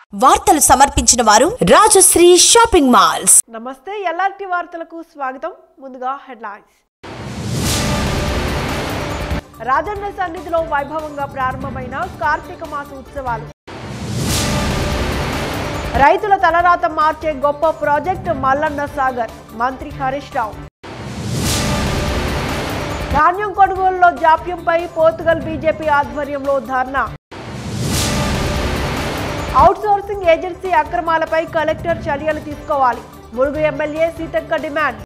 వార్తలు సమర్పించిన వారు రాజశ్రీ షాపింగ్ మాల్స్ నమస్తే ఎల్ఆర్టీ వార్తలకు స్వాగతం ముందుగా హెడ్లైన్స్ రాజన్న సన్నిధిలో వైభవంగా ప్రారంభమైన కార్తీక మాస ఉత్సవాలు రైతుల తలరాత మార్చే గొప్ప ప్రాజెక్టు మల్లన్న సాగర్ మంత్రి హరీష్ రావు ధాన్యం కొనుగోలులో జాప్యంపై పోర్తుగల్ బీజేపీ ఆధ్వర్యంలో ధర్నా అవుట్సోర్సింగ్ ఏజెన్సీ అక్రమాలపై కలెక్టర్ చర్యలు తీసుకోవాలి ములుగు ఎమ్మెల్యే సీతక్క డిమాండ్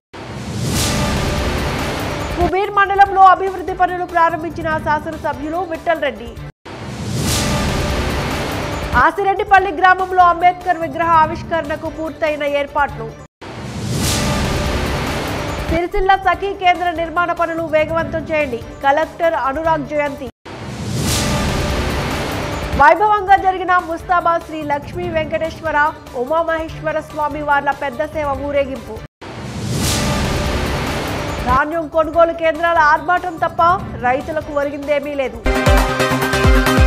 కుబీర్ మండలంలో అభివృద్ధి పనులు ప్రారంభించిన శాసనసభ్యులు విఠల్ రెడ్డి ఆసిరెడ్డిపల్లి గ్రామంలో అంబేద్కర్ విగ్రహ ఆవిష్కరణకు పూర్తయిన ఏర్పాట్లు సిరిసిల్ల సఖీ కేంద్ర నిర్మాణ పనులు వేగవంతం చేయండి కలెక్టర్ అనురాగ్ జయంతి వైభవంగా జరిగిన ముస్తాబా శ్రీ లక్ష్మీ వెంకటేశ్వర ఉమామహేశ్వర స్వామి వార్ల పెద్ద సేవ ఊరేగింపు ధాన్యం కొనుగోలు కేంద్రాల ఆర్భాటం తప్ప రైతులకు ఒరిగిందేమీ లేదు